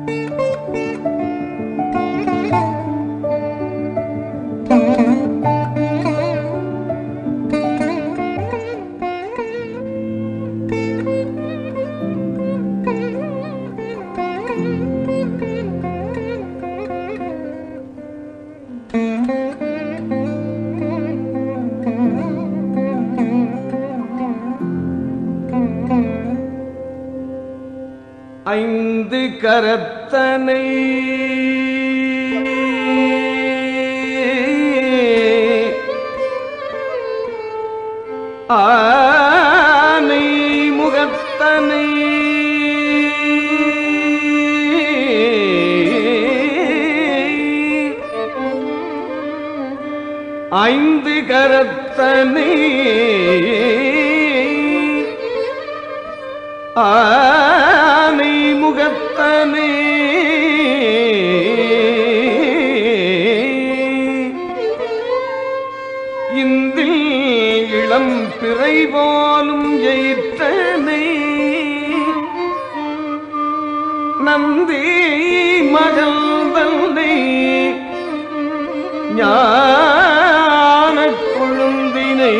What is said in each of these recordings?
ஐந்து கரத்தனை ஆனை முகத்தனை ஐந்து கரத்தனை ஆனை முகத்தனே இந்தில் இளம் பிறை போலும் எயிற்றனை நந்தி மகள் தந்தை ஞான கொழுந்தினை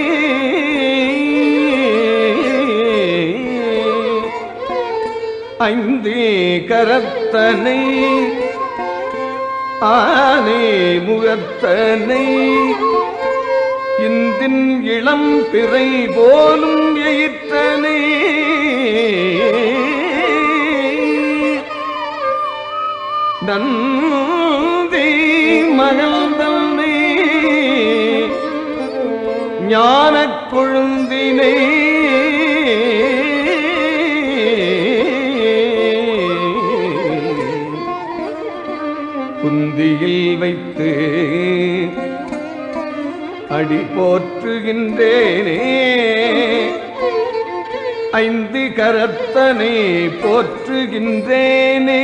ஐந்தே கரத்தனை ஆனே முகத்தனை இந்தின் இளம் பிறை போலும் எயிற்றனை நந்தி மகள் தன்னை ஞானக் கொழுந்தினை குந்தியில் வைத்து அடி போற்றுகின்றேனே ஐந்து கரத்தனை போற்றுகின்றேனே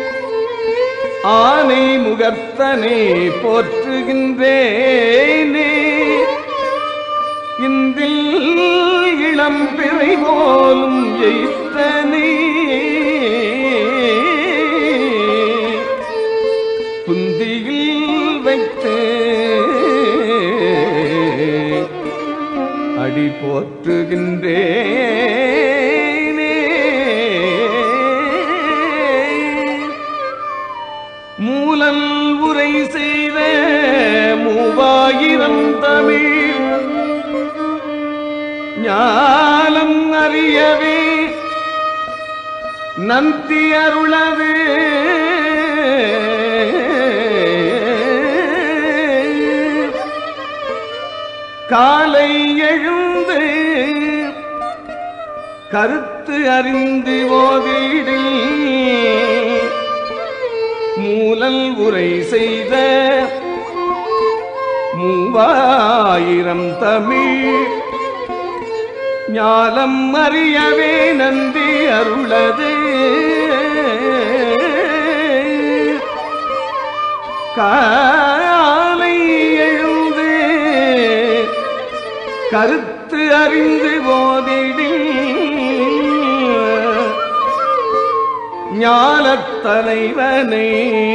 ஆனை முகத்தனை போற்றுகின்றேனே இந்தில் இளம் பிறை போலும் எய்த்தனே புந்தியில் வைத்து அடி போற்றுகின்றேனே மூலல் உரை செய்த மூவாயிரம் தமிழ் ஞானம் அறியவே நந்தி அருளது காலை எழுந்து கருத்து அறிந்து ஓதிடில் மூலல் உரை செய்த மூவாயிரம் தமிழ் ஞாலம் அறியவே நந்தி அருளது காலை எழுந்து கருத்து அறிந்து போதிடில் ஞானத் தலைவனை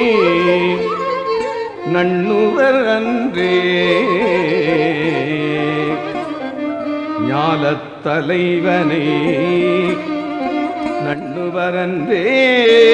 நண்ணுவர் அன்றே ஞாலத் தலைவனை நண்ணுவர் அன்றே